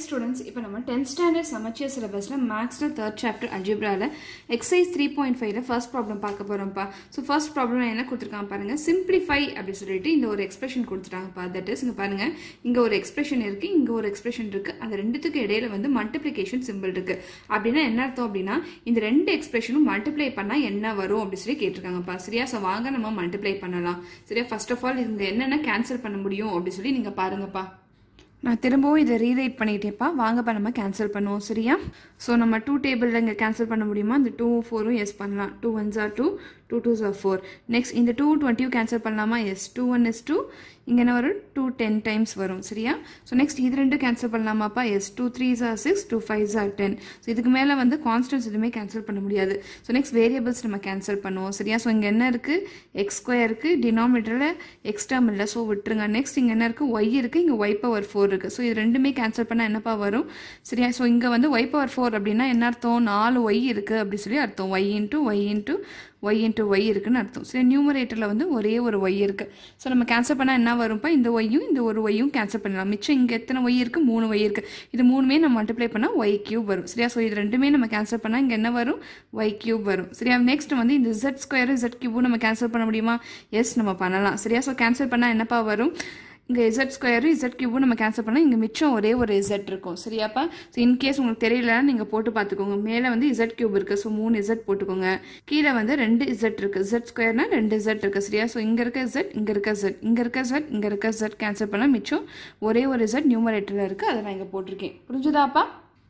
students இப்போ நம்ம tenth standard சமச்சீர் சிலபஸில் மேக்ஸில் தேர்ட் சாப்டர் அல்ஜிப்ராவில் எக்ஸசைஸ் த்ரீ பாயிண்ட் ஃபைவ்ல ஃபர்ஸ்ட் ப்ராப்ளம் பார்க்க போகிறோம்ப்பா ஸோ ஃபர்ஸ்ட் ப்ராப்ளம் என்ன கொடுத்துருக்காங்க பாருங்க சிம்பிளிஃபை அப்படி சொல்லிட்டு இந்த ஒரு எக்ஸ்பிரஷன் கொடுத்துட்டாங்கப்பா தட் இஸ் இங்கே பாருங்க இங்கே ஒரு எக்ஸ்பிரஷன் இருக்குது இங்கே ஒரு எக்ஸ்பிரஷன் இருக்குது அது ரெண்டுத்துக்கு இடையில வந்து மல்டிப்ளிகேஷன் சிம்பிள் இருக்குது அப்படின்னா என்ன அர்த்தம் அப்படின்னா இந்த ரெண்டு எக்ஸ்பிரஷனும் மல்டிப்ளை பண்ணால் என்ன வரும் அப்படின்னு சொல்லி கேட்டிருக்காங்கப்பா சரியா ஸோ வாங்க நம்ம மல்டிப்ளை பண்ணலாம் சரியா ஃபர்ஸ்ட் ஆஃப் ஆல் இங்கே என்னென்ன கேன்சல் பண்ண முடியும் அப்படின்னு சொல்லி நீங்கள் பாருங்கப்பா நான் திரும்பவும் இதை ரீரைட் பண்ணிட்டேப்பா வாங்கப்பா நம்ம கேன்சல் பண்ணுவோம் சரியா ஸோ நம்ம டூ டேபிளில் இங்கே கேன்சல் பண்ண முடியுமா இந்த டூ ஃபோரும் எஸ் பண்ணலாம் டூ ஒன் ஜார் டூ டூ டூ ஜார் ஃபோர் நெக்ஸ்ட் இந்த டூ டுவெண்ட்டியும் கேன்சல் பண்ணலாமா yes two one yes two இங்கே என்ன வரும் டூ டென் டைம்ஸ் வரும் சரியா ஸோ நெக்ஸ்ட் இது ரெண்டும் கேன்சல் பண்ணலாமாப்பா எஸ் டூ த்ரீ ஜார் சிக்ஸ் டூ ஃபைவ் ஜார் டென் ஸோ இதுக்கு மேலே வந்து கான்ஸ்டன்ஸ் எதுவுமே கேன்சல் பண்ண முடியாது ஸோ நெக்ஸ்ட் வேரியபிள்ஸ் நம்ம கேன்சல் பண்ணுவோம் சரியா ஸோ இங்கே என்ன இருக்குது எக்ஸ் ஸ்கொயர் இருக்குது டினாமினேட்டரில் எக்ஸ் டேர்ம் இல்லை ஸோ விட்டுருங்க நெக்ஸ்ட் இங்கே என்ன இருக்குது ஒய் இருக்குது இங்கே ஒய் பவர் ஃபோர் இருக்குது ஸோ இது ரெண்டுமே கேன்சல் பண்ணால் என்னப்பா வரும் சரியா ஸோ இங்கே வந்து ஒய் பவர் ஃபோர் அப்படின்னா என்ன அர்த்தம் நாலு ஒய் இருக்குது அப்படி சொல்லி அர்த்தம் y into y into y into y இருக்குன்னு அர்த்தம் சரி நியூமரேட்டரில் வந்து ஒரே ஒரு ஒய் இருக்குது ஸோ நம்ம கேன்சல் பண்ணால் என்ன வரும்ப்பா இந்த ஒய்யும் இந்த ஒரு ஒய்யும் கேன்சல் பண்ணலாம் மிச்சம் இங்கே எத்தனை ஒய் இருக்குது மூணு ஒய் இருக்குது இது மூணுமே நம்ம மல்டிப்ளை பண்ணால் ஒய் கியூப் வரும் சரியா ஸோ இது ரெண்டுமே நம்ம கேன்சல் பண்ணால் இங்கே என்ன வரும் ஒய் கியூப் வரும் சரியா நெக்ஸ்ட் வந்து இந்த இசட் ஸ்கொயர் இசட் கியூபும் நம்ம கேன்சல் பண்ண முடியுமா எஸ் நம்ம பண்ணலாம் சரியா ஸோ கேன்சல் பண்ணால் என்னப்பா வரும் இங்கே இசட் ஸ்கொயரும் இசட் கியூபும் நம்ம கேன்சல் பண்ணால் இங்கே மிச்சம் ஒரே ஒரு இசட் இருக்கும் சரியாப்பா ஸோ இன்கேஸ் உங்களுக்கு தெரியலன்னா நீங்கள் போட்டு பார்த்துக்கோங்க மேலே வந்து இசட் கியூப் இருக்குது ஸோ மூணு இசட் போட்டுக்கோங்க கீழே வந்து ரெண்டு இசட் இருக்குது இசட் ஸ்கொயர்னா ரெண்டு இசட் இருக்குது சரியா ஸோ இங்கே இருக்க இசட் இங்கே இருக்க இசட் இங்கே இருக்க இசட் இங்கே இருக்க இசட் கேன்சல் பண்ணால் மிச்சம் ஒரே ஒரு இசட் நியூமரேட்டரில் இருக்குது அதை நான் இங்கே போட்டிருக்கேன் புரிஞ்சுதாப்பா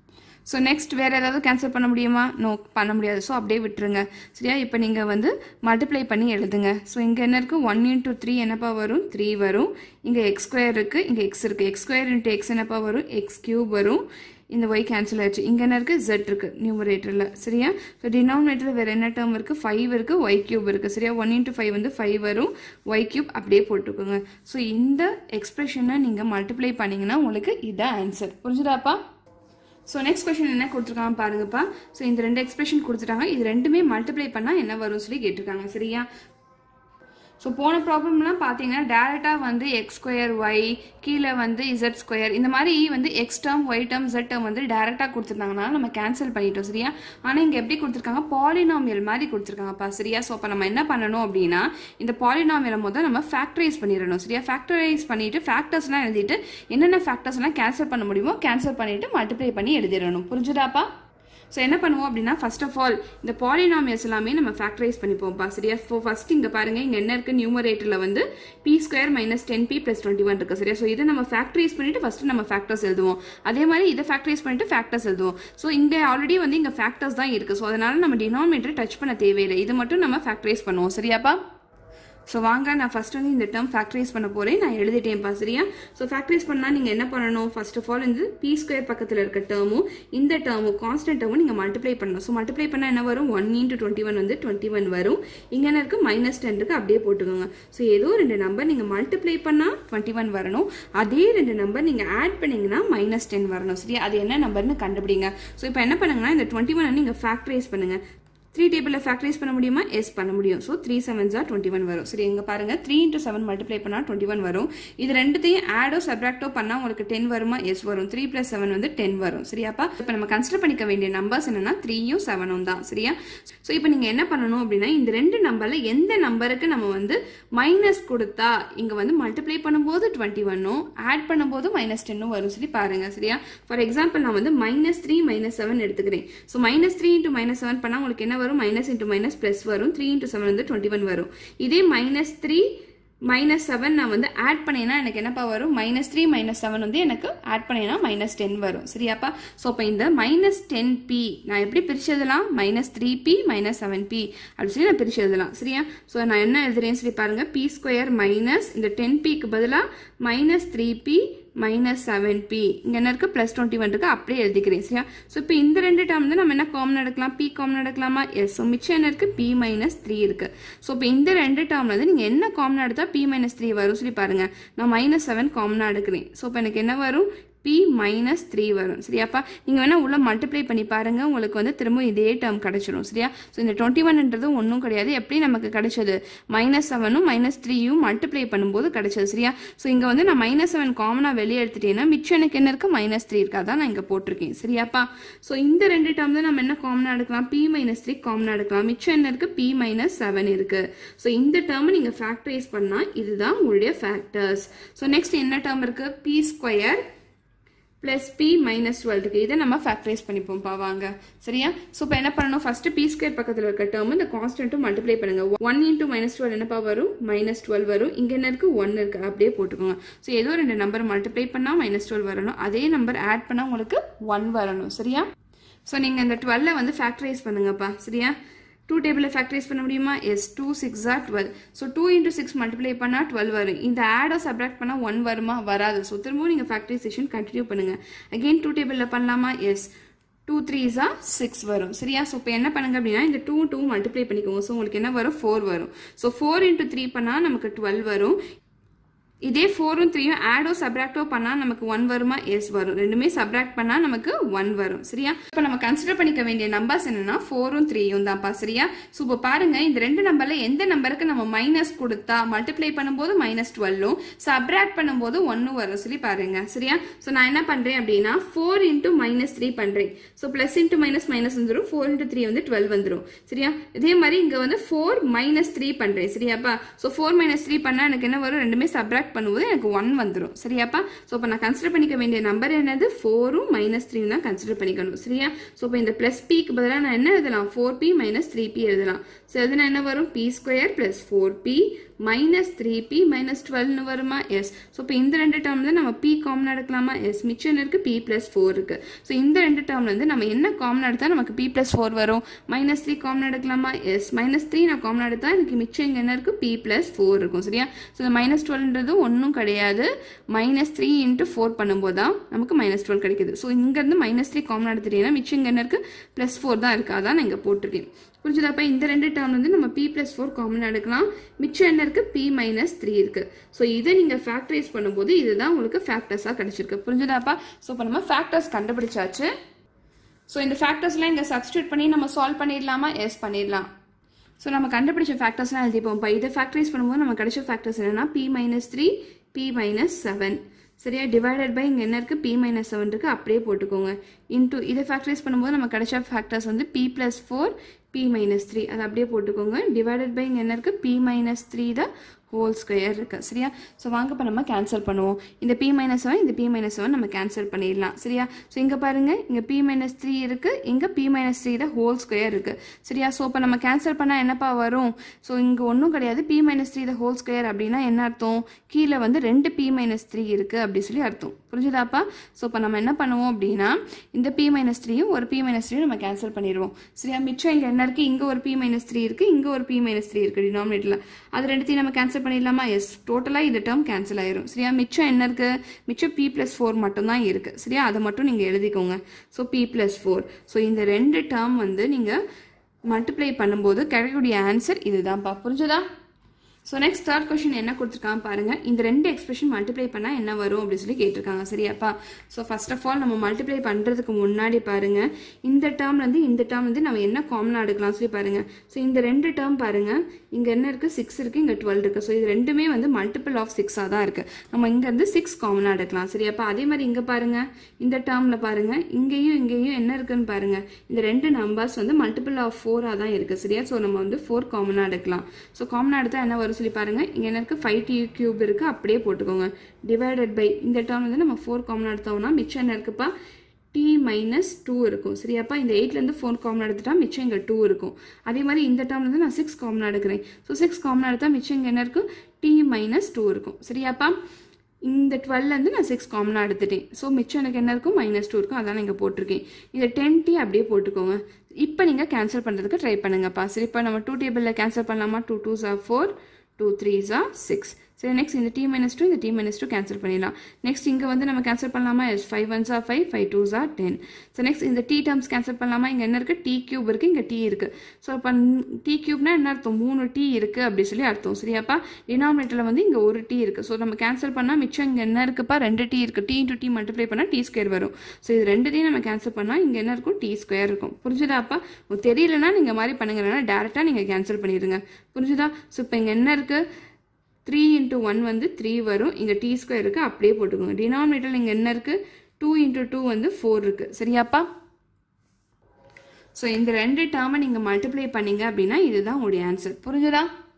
ஸோ நெக்ஸ்ட் வேறு ஏதாவது கேன்சல் பண்ண முடியுமா நோ பண்ண முடியாது ஸோ அப்படியே விட்டுருங்க சரியா இப்போ நீங்கள் வந்து மல்டிப்ளை பண்ணி எழுதுங்க ஸோ இங்கே என்ன இருக்குது ஒன் இன்ட்டு த்ரீ என்னப்பா வரும் த்ரீ வரும் இங்கே எக்ஸ் ஸ்கொயர் இருக்குது இங்கே எக்ஸ் இருக்குது எக்ஸ் ஸ்கொயர் இன்ட்டு எக்ஸ் என்னப்பா வரும் எக்ஸ் கியூப் வரும் இந்த ஒய் கேன்சல் ஆயிடுச்சு இங்கே என்ன இருக்குது ஜெட் இருக்குது நியூமரேட்டரில் சரியா ஸோ டினாமினேட்டரில் வேறு என்ன டேர்ம் இருக்குது ஃபைவ் இருக்குது ஒய் கியூப் இருக்குது சரியா ஒன் இன்ட்டு ஃபைவ் வந்து ஃபைவ் வரும் ஒய் கியூப் அப்படியே போட்டுக்கோங்க ஸோ இந்த எக்ஸ்பிரஷனை நீங்கள் மல்டிப்ளை பண்ணிங்கன்னா உங்களுக்கு இதான் ஆன்சர் புரிஞ்சுதாப்பா ஸோ நெக்ஸ்ட் கொஸ்டின் என்ன கொடுத்துருக்காங்க பாருங்கப்பா ஸோ இந்த ரெண்டு எக்ஸ்பிரஷன் கொடுத்துட்டாங்க இது ரெண்டுமே மல்டிப்ளை பண்ணால் என்ன வரும் சொல்லி கேட்டிருக்காங்க சரியா ஸோ போன ப்ராப்ளம்லாம் பார்த்தீங்கன்னா டேரெக்டாக வந்து எக்ஸ் ஸ்கொயர் ஒய் கீழே வந்து இசட் ஸ்கொயர் இந்த மாதிரி வந்து x term y term z term வந்து டேரெக்டாக கொடுத்துருந்தாங்கன்னா நம்ம கேன்சல் பண்ணிட்டோம் சரியா ஆனால் இங்கே எப்படி கொடுத்துருக்காங்க பாலினாமியல் மாதிரி கொடுத்துருக்காங்கப்பா சரியா ஸோ அப்போ நம்ம என்ன பண்ணணும் அப்படின்னா இந்த பாலினாமியலை முதல் நம்ம ஃபேக்டரைஸ் பண்ணிடணும் சரியா ஃபேக்டரைஸ் பண்ணிட்டு ஃபேக்டர்ஸ்லாம் எழுதிட்டு என்னென்ன ஃபேக்டர்ஸ்லாம் கேன்சல் பண்ண முடியுமோ கேன்சல் பண்ணிட்டு மல்டிப்ளை பண்ணி எழுதிடணும் புரிஞ்சுதாப்பா ஸோ என்ன பண்ணுவோம் அப்படின்னா ஃபர்ஸ்ட் ஆஃப் ஆல் இந்த பாலினாமியல்ஸ் எல்லாமே நம்ம ஃபேக்டரைஸ் பண்ணிப்போம்ப்பா சரியா ஸோ ஃபர்ஸ்ட் இங்கே பாருங்க இங்கே என்ன இருக்கு நியூமரேட்டரில் வந்து p square minus ten p plus twenty one இருக்கு சரியா ஸோ இதை நம்ம ஃபேக்டரைஸ் பண்ணிட்டு ஃபர்ஸ்ட் நம்ம ஃபேக்டர்ஸ் எழுதுவோம் அதே மாதிரி இதை ஃபேக்டரைஸ் பண்ணிட்டு ஃபேக்டர்ஸ் எழுதுவோம் ஸோ இங்கே ஆல்ரெடி வந்து இங்கே ஃபேக்டர்ஸ் தான் இருக்கு ஸோ அதனால நம்ம டினாமினேட்டர் டச் பண்ண தேவையில்லை இது மட்டும் நம்ம ஃபேக்டரைஸ் பண்ணுவோம் சரியாப்பா ஸோ வாங்க நான் ஃபஸ்ட் வந்து இந்த டேர்ம் ஃபேக்டரைஸ் பண்ண போகிறேன் நான் எழுதிட்டேன்ப்பா சரியா ஸோ ஃபேக்டரைஸ் பண்ணால் நீங்கள் என்ன பண்ணணும் ஃபர்ஸ்ட் ஆஃப் ஆல் இந்த பி ஸ்கொயர் பக்கத்தில் இருக்க டேர்மும் இந்த டேர்மும் கான்ஸ்டன்ட் டேர்மும் நீங்கள் மல்டிப்ளை பண்ணணும் ஸோ மல்டிப்ளை பண்ணால் என்ன வரும் ஒன் இன்ட்டு டுவெண்ட்டி ஒன் வந்து டுவெண்ட்டி ஒன் வரும் இங்கே என்ன இருக்குது மைனஸ் டென் இருக்குது அப்படியே போட்டுக்கோங்க ஸோ ஏதோ ரெண்டு நம்பர் நீங்கள் மல்டிப்ளை பண்ணால் டுவெண்ட்டி ஒன் வரணும் அதே ரெண்டு நம்பர் நீங்கள் ஆட் பண்ணிங்கன்னா மைனஸ் டென் வரணும் சரியா அது என்ன நம்பர்னு கண்டுபிடிங்க ஸோ இப்போ என்ன பண்ணுங்கன்னா இந்த டுவெண்ட்டி ஒன் நீங்கள் ஃபேக்டரைஸ் பண்ணுங்கள் த்ரீ டேபிளில் ஃபேக்டரைஸ் பண்ண முடியுமா எஸ் பண்ண முடியும் ஸோ த்ரீ செவன் ஜார் டுவெண்ட்டி ஒன் வரும் சரி எங்கே பாருங்கள் த்ரீ இன்ட்டு செவன் மல்டிப்ளை பண்ணால் டுவெண்ட்டி ஒன் வரும் இது ரெண்டுத்தையும் ஆடோ சப்ராக்டோ பண்ணால் உங்களுக்கு டென் வருமா எஸ் வரும் த்ரீ ப்ளஸ் செவன் வந்து டென் வரும் சரியாப்பா இப்போ நம்ம கன்சிடர் பண்ணிக்க வேண்டிய நம்பர்ஸ் என்னன்னா த்ரீயும் செவனும் தான் சரியா ஸோ இப்போ நீங்கள் என்ன பண்ணணும் அப்படின்னா இந்த ரெண்டு நம்பரில் எந்த நம்பருக்கு நம்ம வந்து மைனஸ் கொடுத்தா இங்கே வந்து மல்டிப்ளை பண்ணும்போது டுவெண்ட்டி ஒன்னும் ஆட் பண்ணும்போது மைனஸ் டென்னும் வரும் சொல்லி பாருங்க சரியா ஃபார் எக்ஸாம்பிள் நான் வந்து மைனஸ் த்ரீ மைனஸ் செவன் எடுத்துக்கிறேன் so minus three into minus seven பண்ணால் உங்களுக்கு என்ன வரும் மைனஸ் இன்ட்டு மைனஸ் ப்ளஸ் வரும் த்ரீ இன்ட்டு செவன் வந்து டுவெண்ட்டி ஒன் வரும் இதே மைனஸ் த்ரீ மைனஸ் செவன் நான் வந்து ஆட் பண்ணேன்னா எனக்கு என்னப்பா வரும் மைனஸ் த்ரீ மைனஸ் செவன் வந்து எனக்கு ஆட் பண்ணேன்னா மைனஸ் டென் வரும் சரியாப்பா ஸோ அப்போ இந்த மைனஸ் டென் பி நான் எப்படி பிரிச்சு எழுதலாம் minus three p minus seven p அப்படி சொல்லி நான் பிரிச்சு எழுதலாம் சரியா ஸோ நான் என்ன எழுதுறேன்னு சொல்லி பாருங்க பி ஸ்கொயர் மைனஸ் இந்த டென் பிக்கு பதிலாக minus three p minus seven p இங்கே என்ன இருக்குது ப்ளஸ் டுவெண்ட்டி ஒன் இருக்குது அப்படியே எழுதிக்கிறேன் சரியா ஸோ இப்போ இந்த ரெண்டு டேர்ம் வந்து நம்ம என்ன காமன் எடுக்கலாம் பி காமன் எடுக்கலாமா எஸ் ஸோ மிச்சம் என்ன இருக்குது பி மைனஸ் த்ரீ இருக்குது ஸோ இப்போ இந்த ரெண்டு டேர்மில் வந்து நீங்கள் என்ன காமனாக எடுத்தால் பி மைனஸ் த்ரீ வரும் சொல்லி பாருங்கள் நான் மைனஸ் செவன் காமனாக எடுக்கிறேன் ஸோ இப்போ எனக்கு என்ன வரும் பி மைனஸ் த்ரீ வரும் சரியாப்பா நீங்கள் வேணால் உள்ள மல்டிப்ளை பண்ணி பாருங்கள் உங்களுக்கு வந்து திரும்ப இதே டேர்ம் கிடச்சிரும் சரியா ஸோ இந்த டுவெண்ட்டி ஒன்ன்றது ஒன்றும் கிடையாது எப்படி நமக்கு கிடைச்சது மைனஸ் செவனும் மைனஸ் த்ரீயும் மல்டிப்ளை பண்ணும்போது கிடைச்சது சரியா ஸோ இங்கே வந்து நான் மைனஸ் செவன் காமனாக வெளியே எடுத்துட்டேன்னா மிச்சம் எனக்கு என்ன இருக்குது மைனஸ் த்ரீ இருக்கா தான் நான் இங்கே போட்டிருக்கேன் சரியாப்பா ஸோ இந்த ரெண்டு டேர்ம் தான் நம்ம என்ன காமனாக எடுக்கலாம் பி மைனஸ் த்ரீ காமனாக எடுக்கலாம் மிச்சம் என்ன இருக்குது பி மைனஸ் செவன் இருக்குது ஸோ இந்த டேர்மை நீங்கள் ஃபேக்டரைஸ் பண்ணால் இதுதான் உங்களுடைய ஃபேக்டர்ஸ் ஸோ நெக்ஸ்ட் என்ன டேர்ம் இருக்குது p square plus p minus twelve இருக்குது இதை நம்ம ஃபேக்டரைஸ் பண்ணிப்போம்ப்பா வாங்க சரியா ஸோ இப்போ என்ன பண்ணணும் ஃபஸ்ட்டு பி ஸ்கொயர் பக்கத்தில் இருக்க டேர்ம் இந்த கான்ஸ்டன்ட்டும் மல்டிப்ளை பண்ணுங்க ஒன் இன்ட்டு மைனஸ் டுவெல் என்னப்பா வரும் மைனஸ் டுவெல் வரும் இங்கே என்ன இருக்குது ஒன் இருக்குது அப்படியே போட்டுக்கோங்க ஸோ ஏதோ ரெண்டு நம்பர் மல்டிப்ளை பண்ணால் மைனஸ் டுவெல் வரணும் அதே நம்பர் ஆட் பண்ணால் உங்களுக்கு ஒன் வரணும் சரியா ஸோ நீங்கள் இந்த டுவெல்லை வந்து ஃபேக்டரைஸ் பண்ணுங்கப்பா சரியா டூ டேபிளில் ஃபேக்டரைஸ் பண்ண முடியுமா yes two six are twelve so two into six multiply பண்ணால் டுவெல் வரும் இந்த ஆடை சப்ராக்ட் பண்ணால் ஒன் வருமா வராது ஸோ திரும்பவும் நீங்கள் ஃபேக்டரைசேஷன் கண்டினியூ பண்ணுங்கள் அகெயின் டூ டேபிளில் பண்ணலாமா எஸ் டூ த்ரீஸா சிக்ஸ் வரும் சரியா ஸோ இப்போ என்ன பண்ணுங்க அப்படின்னா இந்த டூ டூ மல்டிப்ளை பண்ணிக்கோங்க ஸோ உங்களுக்கு என்ன வரும் ஃபோர் வரும் ஸோ ஃபோர் இன்ட்டு த்ரீ பண்ணால் நமக்கு டுவெல் வரும் இதே ஃபோரும் த்ரீயும் ஆடோ சப்ராக்டோ பண்ணால் நமக்கு ஒன் வருமா எஸ் வரும் ரெண்டுமே சப்ராக்ட் பண்ணால் நமக்கு ஒன் வரும் சரியா இப்போ நம்ம கன்சிடர் பண்ணிக்க வேண்டிய நம்பர்ஸ் என்னன்னா ஃபோரும் த்ரீயும் தான்ப்பா சரியா ஸோ இப்போ பாருங்க இந்த ரெண்டு நம்பர்ல எந்த நம்பருக்கு நம்ம மைனஸ் கொடுத்தா மல்டிப்ளை பண்ணும்போது மைனஸ் டுவெல்லும் சப்ராக்ட் பண்ணும்போது ஒன்னும் வரும் சொல்லி பாருங்க சரியா ஸோ நான் என்ன பண்றேன் அப்படின்னா ஃபோர் இன்ட்டு மைனஸ் த்ரீ பண்றேன் so plus into minus minus வந்துடும் ஃபோர் இன்ட்டு த்ரீ வந்து டுவெல் வந்துடும் சரியா இதே மாதிரி இங்க வந்து ஃபோர் மைனஸ் த்ரீ பண்றேன் சரியாப்பா ஸோ ஃபோர் மைனஸ் த்ரீ பண்ணா எனக்கு என்ன வரும் ரெண்டுமே சப்ராக்ட் பண்ணும்போது எனக்கு ஒன் வந்துடும் சரியாப்பா ஸோ இப்போ நான் கன்சிடர் பண்ணிக்க வேண்டிய நம்பர் என்னது ஃபோரும் மைனஸ் த்ரீ தான் கன்சிடர் பண்ணிக்கணும் சரியா ஸோ இப்போ இந்த ப்ளஸ் பிக்கு பதிலாக நான் என்ன எழுதலாம் four p minus three p எழுதலாம் ஸோ எதுனா என்ன வரும் p square plus four p minus three p minus டுவெல்னு வருமா எஸ் ஸோ இப்போ இந்த ரெண்டு டேர்ம்ல நம்ம பி காமன் எடுக்கலாமா எஸ் மிச்சம் இருக்கு பி பிளஸ் ஃபோர் இருக்கு ஸோ இந்த ரெண்டு டேர்ம்ல இருந்து நம்ம என்ன காமன் எடுத்தால் நமக்கு பி பிளஸ் ஃபோர் வரும் மைனஸ் த்ரீ காமன் எடுக்கலாமா எஸ் மைனஸ் த்ரீ நான் காமன் எடுத்தால் எனக்கு மிச்சம் இங்கே என்ன இருக்கு பி பிளஸ் ஃபோர் இருக்கும் சரியா ஸோ இந்த மைனஸ் டுவெல்ன்றது ஒன்றும் கிடையாது மைனஸ் த்ரீ இன்ட்டு ஃபோர் பண்ணும்போது தான் நமக்கு மைனஸ் டுவெல் கிடைக்குது ஸோ இங்கேருந்து மைனஸ் த்ரீ காமன் எடுத்துட்டீங்கன்னா மிச்சம் இங்கே என்ன இருக்கு ப்ளஸ் ஃபோர் தான் இருக்கு அதான் நான் இங்கே போட்டிருக்கேன் புரிஞ்சுதாப்பா இந்த ரெண்டு டேர்ம் வந்து நம்ம பி பிளஸ் ஃபோர் காமன் எடுக்கலாம் மிச்சம் என்ன இருக்கு பி மைனஸ் த்ரீ இருக்கு ஸோ இதை நீங்க ஃபேக்டரைஸ் பண்ணும்போது இதுதான் உங்களுக்கு ஃபேக்டர்ஸாக கிடைச்சிருக்கு புரிஞ்சுதாப்பா ஸோ இப்போ நம்ம ஃபேக்டர்ஸ் கண்டுபிடிச்சாச்சு ஸோ இந்த ஃபேக்டர்ஸ்லாம் இங்கே சப்ஸ்டியூட் பண்ணி நம்ம சால்வ் பண்ணிடலாமா எஸ் பண்ணிடலாம் ஸோ நம்ம கண்டுபிடிச்ச ஃபேக்டர்ஸ்லாம் எழுதிப்போம் இப்போ இதை ஃபேக்டரைஸ் பண்ணும்போது நம்ம கிடைச்ச ஃபேக்டர்ஸ் என்னன்னா p minus three p minus seven சரியா டிவைடட் பை இங்கே என்ன இருக்குது பி மைனஸ் செவன் இருக்குது அப்படியே போட்டுக்கோங்க இன்டூ இதை ஃபேக்டரைஸ் பண்ணும்போது நம்ம கிடைச்ச ஃபேக்டர்ஸ் வந்து p plus four p minus three அதை அப்படியே போட்டுக்கோங்க டிவைடட் பை இங்கே என்ன இருக்குது p minus three the whole square இருக்குது சரியா ஸோ வாங்க இப்போ நம்ம கேன்சல் பண்ணுவோம் இந்த பி மைனஸ் செவன் இந்த பி மைனஸ் செவன் நம்ம கேன்சல் பண்ணிடலாம் சரியா ஸோ இங்கே பாருங்கள் இங்கே பி மைனஸ் த்ரீ இருக்குது இங்கே p minus three the whole square இருக்குது சரியா ஸோ இப்போ நம்ம கேன்சல் பண்ணால் என்னப்பா வரும் ஸோ இங்கே ஒன்றும் கிடையாது p minus three the whole square அப்படின்னா என்ன அர்த்தம் கீழே வந்து ரெண்டு பி மைனஸ் த்ரீ இருக்குது அப்படி சொல்லி அர்த்தம் புரிஞ்சுதாப்பா ஸோ இப்போ நம்ம என்ன பண்ணுவோம் அப்படின்னா இந்த பி மைனஸ் த்ரீயும் ஒரு பி மைனஸ் த்ரீயும் நம்ம கேன்சல் பண்ணிடுவோம் சரியா மிச்சம் இங்கே என்ன இருக்குது இங்கே ஒரு பி மைனஸ் த்ரீ இருக்குது இங்கே ஒரு பி மைனஸ் த்ரீ இருக்குது டினாமினேட்டில் அது ரெண்டுத்தையும் நம்ம கேன்சல் பண்ணிடலாமா எஸ் டோட்டலாக இந்த டேர்ம் கேன்சல் ஆயிரும் சரியா மிச்சம் என்ன இருக்குது மிச்சம் பி ப்ளஸ் ஃபோர் மட்டும்தான் இருக்குது சரியா அதை மட்டும் நீங்கள் எழுதிக்கோங்க so p plus four so இந்த ரெண்டு டேர்ம் வந்து நீங்கள் மல்டிப்ளை பண்ணும்போது கிடைக்கக்கூடிய ஆன்சர் இதுதான்ப்பா புரிஞ்சுதா ஸோ நெக்ஸ்ட் தேர்ட் கொஷின் என்ன கொடுத்துருக்காங்க பாருங்க இந்த ரெண்டு எக்ஸ்பிரஷன் மல்டிப்ளை பண்ணால் என்ன வரும் அப்படின்னு சொல்லி கேட்டிருக்காங்க சரியாப்பா ஸோ ஃபர்ஸ்ட் ஆஃப் ஆல் நம்ம மல்டிப்ளை பண்ணுறதுக்கு முன்னாடி பாருங்க இந்த டேர்ம்ல இருந்து இந்த டேர்ம் வந்து நம்ம என்ன காமனாக எடுக்கலாம் சொல்லி பாருங்க ஸோ இந்த ரெண்டு டேர்ம் பாருங்க இங்கே என்ன இருக்குது சிக்ஸ் இருக்குது இங்கே டுவெல் இருக்குது ஸோ இது ரெண்டுமே வந்து மல்டிபிள் ஆஃப் சிக்ஸாக தான் இருக்குது நம்ம இங்கேருந்து சிக்ஸ் காமனாக எடுக்கலாம் சரியாப்பா அதே மாதிரி இங்கே பாருங்க இந்த டேர்மில் பாருங்க இங்கேயும் இங்கேயும் என்ன இருக்குன்னு பாருங்க இந்த ரெண்டு நம்பர்ஸ் வந்து மல்டிபிள் ஆஃப் ஃபோராக தான் இருக்குது சரியா ஸோ நம்ம வந்து ஃபோர் காமனாக எடுக்கலாம் ஸோ காமனாக எடுத்தால் என்ன வரும் சொல்லி பாருங்க இங்கே என்ன இருக்குது ஃபைவ் டி கியூப் இருக்குது அப்படியே போட்டுக்கோங்க டிவைடட் பை இந்த டேர்ம் வந்து நம்ம ஃபோர் காமனாக எடுத்தோம்னா மிச்சம் என்ன இருக்குப்பா டி மைனஸ் டூ இருக்கும் சரியாப்பா இந்த எயிட்லேருந்து ஃபோர் காமன் எடுத்துட்டா மிச்சம் இங்கே டூ இருக்கும் அதே மாதிரி இந்த டேர்ம்லேருந்து நான் சிக்ஸ் காமன் எடுக்கிறேன் ஸோ சிக்ஸ் காமன் எடுத்தால் மிச்சம் இங்கே என்ன இருக்கும் டி மைனஸ் டூ இருக்கும் சரியாப்பா இந்த டுவெல்லேருந்து நான் சிக்ஸ் காமனாக எடுத்துட்டேன் ஸோ மிச்சம் எனக்கு என்ன இருக்கும் மைனஸ் டூ இருக்கும் அதான் இங்கே போட்டிருக்கேன் இந்த டென் டி அப்படியே போட்டுக்கோங்க இப்போ நீங்கள் கேன்சல் பண்ணுறதுக்கு ட்ரை பண்ணுங்கப்பா சரி இப்போ நம்ம டூ டேபிளில் கேன்சல் பண்ணலாமா டூ டூ ஜா ஃபோர் டூ த்ரீ ஜா சிக்ஸ் சரி நெக்ஸ்ட் இந்த டி மைனஸ் டூ இந்த டி மைனஸ் டூ கேன்சல் பண்ணிடலாம் நெக்ஸ்ட் இங்கே வந்து நம்ம கேன்சல் பண்ணலாமா yes five ones are five five twos are ten so next இந்த டி டேர்ம்ஸ் கேன்சல் பண்ணலாமா இங்கே என்ன இருக்குது டி கியூப் இருக்குது இங்கே டி இருக்குது ஸோ இப்போ டி கியூப்னா என்ன அர்த்தம் மூணு டி இருக்குது அப்படி சொல்லி அர்த்தம் சரியாப்பா டினாமினேட்டரில் வந்து இங்கே ஒரு டி இருக்குது ஸோ நம்ம கேன்சல் பண்ணால் மிச்சம் இங்கே என்ன இருக்குப்பா ரெண்டு டி இருக்குது டி இன்ட்டு டி மல்டிப்ளை பண்ணால் டி ஸ்கொயர் வரும் ஸோ இது ரெண்டுத்தையும் நம்ம கேன்சல் பண்ணால் இங்கே என்ன இருக்கும் டி ஸ்கொயர் இருக்கும் புரிஞ்சுதாப்பா உங்களுக்கு தெரியலனா நீங்கள் மாதிரி பண்ணுங்க இல்லைனா டேரெக்டாக நீங்கள் கேன்சல் பண்ணிடுங்க புரிஞ்சுதா ஸோ இப்போ இங்கே என்ன இருக்குது த்ரீ இன்ட்டு ஒன் வந்து த்ரீ வரும் இங்கே டி ஸ்கொயர் இருக்குது அப்படியே போட்டுக்கோங்க டினாமினேட்டர் இங்கே என்ன இருக்குது டூ இன்ட்டு டூ வந்து ஃபோர் இருக்குது சரியாப்பா ஸோ இந்த ரெண்டு டேர்மை நீங்கள் மல்டிப்ளை பண்ணீங்க அப்படின்னா இதுதான் உங்களுடைய ஆன்சர் புரிஞ்சுதா